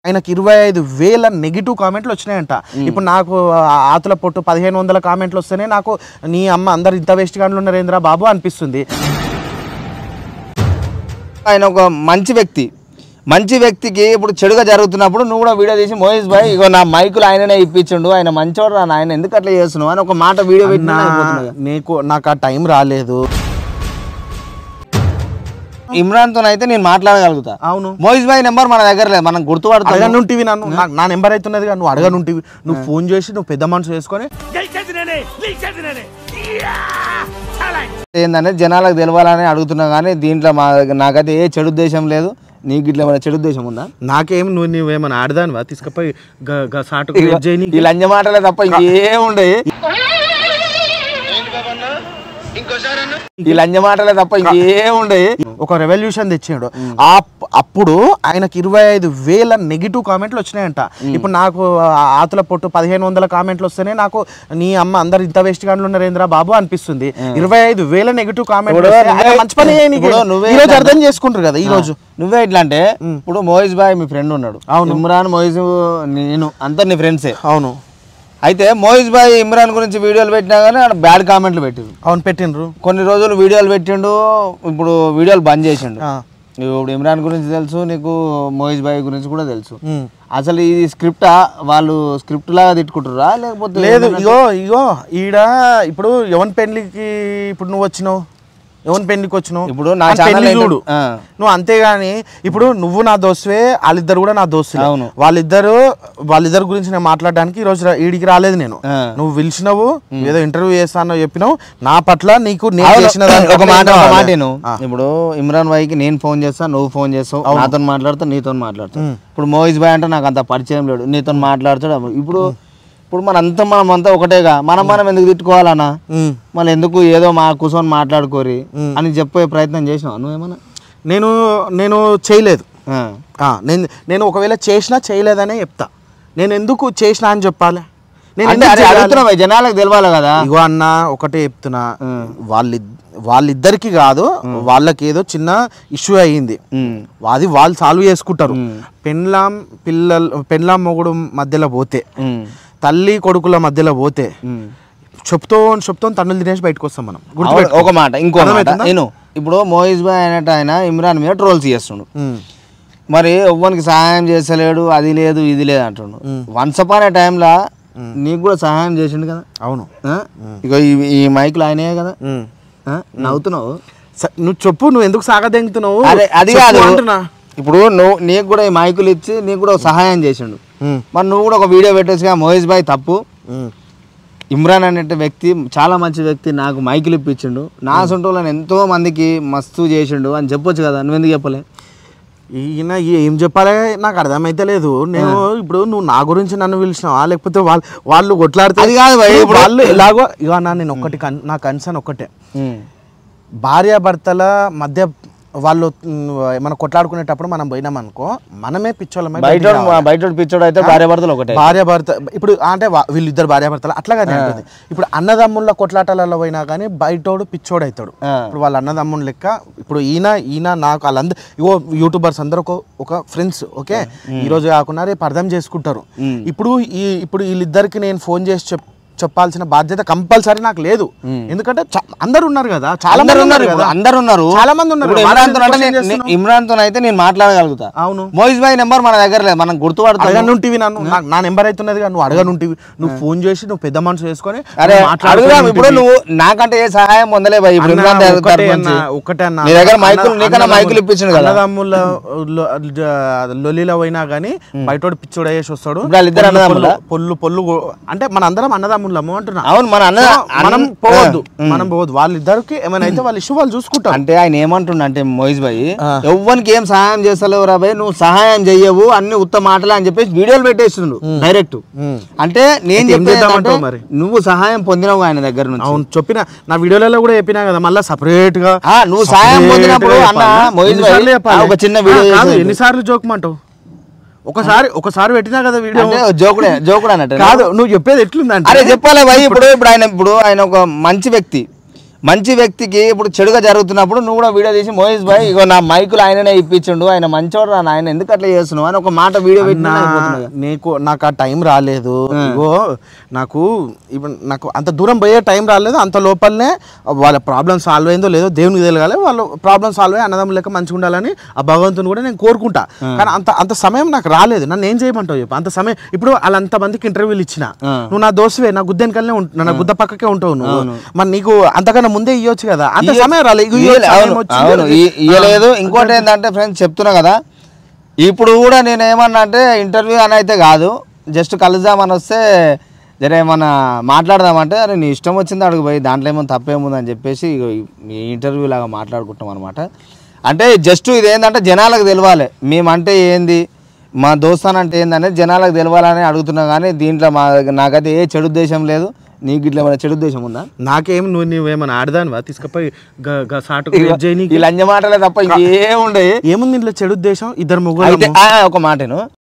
ఆయనకి ఇరవై ఐదు వేల నెగిటివ్ కామెంట్లు వచ్చినాయంట ఇప్పుడు నాకు ఆ ఆతుల పొట్టు పదిహేను వందల కామెంట్లు వస్తేనే నాకు నీ అమ్మ అందరు ఇంత వేస్ట్ గాండ్లు ఉన్నారేంద్రా బాబు అనిపిస్తుంది ఆయన ఒక మంచి వ్యక్తి మంచి వ్యక్తికి ఇప్పుడు చెడుగా జరుగుతున్నప్పుడు నువ్వు కూడా వీడియో తీసి మోహిష్ భాయ్ ఇగో నా మైకులు ఆయననే ఇప్పించిండు ఆయన మంచోడు రా ఆయన ఎందుకు అట్లా చేస్తున్నావు అని ఒక మాట వీడియో పెట్టినా అయిపోతుంది కదా. నీకు నాకు ఆ టైం రాలేదు ఇమ్రాన్తో అయితే నేను మాట్లాడగలుగుతా అవును మోహిష్ భాయ్ నెంబర్ మన దగ్గర లేదు మనం గుర్తుపడతాం అడగనుంటివి నన్ను నా- నా నెంబర్ అవుతున్నది నువ్వు అడగనుంటివి నువ్వు ఫోన్ చేసి నువ్వు పెద్ద మనసు వేసుకొని ఏంటంటే జనాలకు తెలవాలని అడుగుతున్నా కానీ దీంట్లో మా నాకైతే ఏ చెడు ఉద్దేశం లేదు నీకు ఇట్లా ఏమైనా చెడు ఉద్దేశం ఉందా నాకేం నువ్వు నువ్వేమైనా ఆడదానివా తీసుకపోయి గ- గ సాటుకు ఇగో, వెయిట్ చేయనీకి? ఈ లంజ మాటలే తప్ప ఇంకేముండే ఈ లంజ మాటలే తప్ప ఇంకేముండే ఒక రెవల్యూషన్ తెచ్చాడు ఆ అప్పుడు ఆయనకి ఇరవై ఐదు వేల నెగిటివ్ కామెంట్లు వచ్చినాయంట ఇప్పుడు నాకు ఆ ఆతుల పొట్టు పదిహేను వందల కామెంట్లు వస్తేనే నాకు నీ అమ్మ అందరు ఇంత వేస్ట్ గాండ్లు ఉన్నారేంద్రా బాబు అనిపిస్తుంది ఇరవై ఐదు వేల నెగిటివ్ కామెంట్లు ఇప్పుడు వస్తే ఆయన మంచి పని చేయనీకి. ఇప్పుడు నువ్వే ఈ రోజు ఇట్లా- అర్థం చేసుకుంటారు కదా ఈ రోజు నువ్వే ఇట్లా అంటే ఇప్పుడు మోహిష్ భాయ్ మీ ఫ్రెండ్ ఉన్నాడు అవును. ఇమ్రాన్ మోహిష్ నేను అంతా నీ ఫ్రెండ్సే అవును అయితే మోహిష్ భాయ్ ఇమ్రాన్ గురించి వీడియోలు పెట్టినా కానీ ఆడ బ్యాడ్ కామెంట్లు పెట్టిండు అవును పెట్టిండ్రు కొన్ని రోజులు వీడియోలు పెట్టిండు ఇప్పుడు వీడియోలు బంద్ చేసిండు ఆ. ఇప్పుడు ఇమ్రాన్ గురించి తెలుసు నీకు మోహిష్ భాయ్ గురించి కూడా తెలుసు ఉమ్. అసలు ఇది స్క్రిప్టా వాళ్ళు స్క్రిప్ట్ లాగా తిట్టుకుంటుర్రా లేకపోతే లేదు ఇగో ఇగో ఈడ ఇప్పుడు ఎవరి పెళ్లికి ఇప్పుడు నువ్వు వచ్చినావు ఎవరి పెళ్లికి వచ్చినావు ఇప్పుడు నా ఆ ఛానల్ పెళ్లి ఏంటంటే- చూడు ఆ. నువ్వు అంతేగాని ఇప్పుడు నువ్వు నా దోస్తువే వాళ్ళిద్దరు కూడా నా దోస్తులే అవును. వాళ్ళిద్దరు వాళ్ళిద్దరు గురించి నేను మాట్లాడడానికి ఈ రోజు రా- ఈడికి రాలేదు నేను ఆ. నువ్వు పిలిచినావు ఏదో ఇంటర్వ్యూ చేస్తానో చెప్పినావు నా పట్ల నీకు నేను అవును. చేసిన దాని ఒక పట్ల మాట ఏం ఒక కావాలి? మాట విను. ఆ. ఇప్పుడు ఇమ్రాన్ భాయ్కి నేను ఫోన్ చేస్తా నువ్వు ఫోన్ చేస్తావు నాతో మాట్లాడతా నీతో మాట్లాడతా ఇప్పుడు మోహిష్ భాయ్ అంటే నాకు అంత పరిచయం లేడు నీతో మాట్లాడతాడు ఇప్పుడు ఇప్పుడు మన అంతా మనం అంతా ఒకటేగా మనం మనం ఎందుకు తిట్టుకోవాలన్నా ఉమ్. మళ్ళీ ఎందుకు ఏదో మా కూర్చొని మాట్లాడుకోరి అని చెప్పే ప్రయత్నం చేసినావు నువ్వేమన్నా నేను నేను చేయలేదు ఆ. ఆ, నేను నేను ఒకవేళ చేసినా చేయలేదనే చెప్తా నేను ఎందుకు చేసినా అని చెప్పాలి నేను అంటే ఎందుకు అరే చేయాలి? అడుగుతున్నావు జనాలకు తెలవాలి కదా ఇగో అన్న ఒకటే చెప్తున్నా వాళ్ళి వాళ్ళిద్దరికి కాదు వాళ్ళకి ఏదో చిన్న ఇష్యూ అయ్యింది ఉమ్. అది వాళ్ళు సాల్వ్ చేసుకుంటారు పెన్లాం పిల్లలు పెన్లాం మొగుడు మధ్యలో పోతే ఉమ్. తల్లి కొడుకుల మధ్యలో పోతే ఉమ్. చెప్తో చెప్తో తన్నులు తినేసి బయటకు వస్తాం మనం అవును, గుర్తుపెట్టుకో. ఒక మాట ఇంకో మాట అర్థమవుతుందా? నేను ఇప్పుడు మోహిష్ భాయ్ అనేట ఆయన ఇమ్రాన్ మీద ట్రోల్స్ చేస్తుండు ఉమ్. మరి ఎవ్వనికి సహాయం చేస్తలేడు అది లేదు ఇది లేదు అంటుండు వన్స్ అపాన్ ఏ టైంలో నీకు కూడా సహాయం చేసిండు కదా అవును ఆ? ఇగో ఈ ఈ మైకులు ఆయనే కదా ఉమ్. ఆ? నవ్వుతున్నావు స- నువ్వు చెప్పు నువ్వు ఎందుకు సాగదెంగుతున్నావు అదే అది చెప్పు కాదు అంటున్నా ఇప్పుడు నువ్వు నీకు కూడా ఈ మైకులు ఇచ్చి నీకు కూడా ఒక సహాయం చేసిండు ఉమ్. మరి నువ్వు కూడా ఒక వీడియో పెట్టేసిగా మోహిష్ భాయ్ తప్పు ఉమ్. ఇమ్రాన్ అనే వ్యక్తి చాలా మంచి వ్యక్తి నాకు మైకులు ఇప్పించిండు నా సొంటోళ్ళని ఎంతో మందికి మస్తు చేసిండు అని చెప్పొచ్చు కదా నువ్వెందుకు చెప్పలే ఈయన ఏం చెప్పాలి నాకు అర్థమైతే లేదు నేను ఇప్పుడు నువ్వు నా గురించి నన్ను పిలిచినావా లేకపోతే వాళ్ళు వాళ్ళు కొట్లాడితే అది కాదు భయ్, ఇప్పుడు ఇప్పుడు- వాళ్ళు ఇలాగో ఇక అన్న నేను ఒక్కటి కన్- నా కన్సర్న్ ఒక్కటే భార్యాభర్తల మధ్య వాళ్ళు మ్, ఏమైనా కొట్లాడుకునేటప్పుడు మనం పోయినాం అనుకో మనమే పిచ్చోళ్ళమై బయట బయటికి రావాలి. బయట పిచ్చోడు అయితే భార్య భర్తలు ఒకటే భార్య భర్త ఇప్పుడు అంటే వా- వీళ్ళిద్దరు భార్య భర్తలు అట్లా కదా ఉంటుంది ఇప్పుడు అన్నదమ్ముళ్ళ కొట్లాటలలో పోయినా కానీ బయటోడు పిచ్చోడు అవుతాడు ఆ. ఇప్పుడు వాళ్ళ అన్నదమ్ముని లెక్క ఇప్పుడు ఈయన ఈయన నాకు వాళ్ళందరూ ఇగో యూట్యూబర్స్ అందరూ ఒక ఒక ఫ్రెండ్స్ ఓకే ఈ రోజు కాకుండా రేపు అర్థం చేసుకుంటారు ఇప్పుడు ఈ ఇప్పుడు వీళ్ళిద్దరికి నేను ఫోన్ చేసి చెప్ చెప్పాల్సిన బాధ్యత కంపల్సరీ నాకు లేదు ఎందుకంటే చా- అందరు ఉన్నారు కదా చాలా అందరు మంది ఉన్నారు ఉన్నారు ఇప్పుడు కదా అందరు ఉన్నారు చాలా మంది ఉన్నారు ఇప్పుడు వాళ్ళని ఇమ్రాన్ తో అంటే question నేను- చేస్తున్నావు. ఇమ్రాన్ తో అయితే నేను మాట్లాడగలుగుతా అవును మోహిష్ భాయ్ నెంబర్ మన దగ్గర లేదు మనం గుర్తుపడతాం అడగనుంటివి నన్ను నాకు- నా నెంబర్ అవుతున్నది నువ్వు అడగనుంటివి నువ్వు ఫోన్ చేసి నువ్వు పెద్ద మనసు వేసుకొని అరే నువ్వు మాట్లాడుకొని అడుగుదాం ఇప్పుడు ఉంటివి. నువ్వు నాకంటే ఏ సహాయం పొందలే భయ్ ఇప్పుడు అన్న, ఇమ్రాన్ దగ్గర ఒక్కటే తరపు అన్న, నుంచి. ఒక్కటే అన్న. నీ దగ్గర మైకులు అన్న- నీకన్నా మైకులు అన్నదమ్ముల- ఇప్పించిండు కదా అన్నదమ్ముల లో- జ- లొల్లిలో పోయినా గానీ బయటోడు పిచ్చోడు అయ్యేసి వస్తాడు ఇప్పుడు వాళ్ళిద్దరు పొల్లు- అన్నదమ్ములా? పొల్లు పొల్లు పొల్లు అంటే మన అందరం అన్నదమ్ములము అంటున్నా అవును మన అన్న సో, మనం అన్న- పోవద్దు ఆ, మనం పోవద్దు వాళ్ళిద్దరికి ఏమైనా అయితే వాళ్ళ ఇష్యూ వాళ్ళు చూసుకుంటారు అంటే ఆయన ఏమంటుండ అంటే మోహిష్ భాయ్ ఆ. ఎవ్వరికి ఏం సహాయం చేస్తలేవు రా భయ్ నువ్వు సహాయం చెయ్యవు అన్ని ఉత్త మాటలే అని చెప్పేసి వీడియోలు పెట్టేస్తుండు డైరెక్ట్ ఉమ్. అంటే నేను అయితే ఏం చెప్పేది చేద్దామంటావు ఏంటంటే, మరి? నువ్వు సహాయం పొందినవు ఆయన దగ్గర నుంచి అవును చెప్పిన నా వీడియోలలో కూడా చెప్పినా కదా మళ్ళీ సపరేట్ గా ఆ, నువ్వు సాయం separate పొందినప్పుడు గా అన్న, చెప్పాలా? మోహిత్ ఎన్నిసార్లు భాయ్, చెప్పాలి? ఆ, ఒక చిన్న వీడియో ఆ, కాదు, చేసేది. ఎన్నిసార్లు జోకమంటావు ఒకసారి ఒకసారి పెట్టినా కదా వీడియో అంటే జోకుడే జోకుడు అన్నట్టు కాదు నువ్వు చెప్పేది ఎట్లుందంటే అరే చెప్పాలి భయ్ ఇప్పుడు ఇప్పుడు ఆయన ఇప్పుడు ఆయన ఒక మంచి వ్యక్తి మంచి వ్యక్తికి ఇప్పుడు చెడుగా జరుగుతున్నప్పుడు నువ్వు కూడా వీడియో తీసి మోహిష్ భాయ్ ఇగో నా మైకులు ఆయననే ఇప్పించిండు ఆయన మంచోడు రా ఆయన ఎందుకు అట్లా చేస్తున్నావు అని ఒక మాట వీడియో పెట్టినా అయిపోతుంది కదా. నీకు నాకు ఆ టైం రాలేదు ఇగో నాకు ఇప్పుడు నాకు అంత దూరం పోయే టైం రాలేదు అంత లోపలనే వాళ్ళ ప్రాబ్లం సాల్వ్ అయిందో లేదో దేవునికి తెలియాలి వాళ్ళ ప్రాబ్లం సాల్వ్ అయ్యి అన్నదమ్ములు లెక్క మంచిగా ఉండాలని ఆ భగవంతుని కూడా నేను కోరుకుంటా కానీ అంత అంత సమయం నాకు రాలేదు నన్ను ఏం చేయమంటావు చెప్పు అంత సమయం ఇప్పుడు వాళ్ళంత మందికి ఇంటర్వ్యూలు ఇచ్చిన నువ్వు నా దోస్తువే నా గుద్దెనికల్నే ఉంటు నా గుద్ద పక్కకే ఉంటావు నువ్వు మరి నీకు అంతకన్నా ముందే ఇవ్వచ్చు కదా అంత సమయం రాలేదు ఇగో ఈ ఇయ్యలే- సమయం అవును వచ్చింది. అవును ఇ- ఇయ్యలేదు ఇంకోటి ఏంటంటే ఫ్రెండ్స్ చెప్తున్నా కదా ఇప్పుడు కూడా నేను ఏమన్నా అంటే ఇంటర్వ్యూ అని అయితే కాదు జస్ట్ కలుద్దామని వస్తే జర ఏమన్నా మాట్లాడదామంటే అరే నీ ఇష్టం వచ్చింది అడుగు పోయి దాంట్లో ఏమో తప్పేముందని చెప్పేసి ఇగో ఈ- ఈ ఇంటర్వ్యూ లాగా మాట్లాడుకుంటాం అనమాట అంటే జస్ట్ ఇది ఏంటంటే జనాలకు తెలియాలి మేమంటే ఏంది మా దోస్తాన్ అంటే ఏందనేది జనాలకు తెలియాలని అడుగుతున్నా కానీ దీంట్లో మా నాకైతే ఏ చెడు ఉద్దేశం లేదు నీకు ఇట్లా ఏమైనా చెడు ఉద్దేశం ఉందా నాకేం నువ్వు నువ్వేమన్నా ఆడదానివా తీసుకుపోయి గ- గ సాటుకు ఇగో, చేయనీకి ఈ లంజ మాటలే తప్ప ఇంకేముండే ఏముంది ఇంట్లో చెడు ఉద్దేశం ఇద్దరు ముగ్గురు అయితే ఆ, ఒక మాటను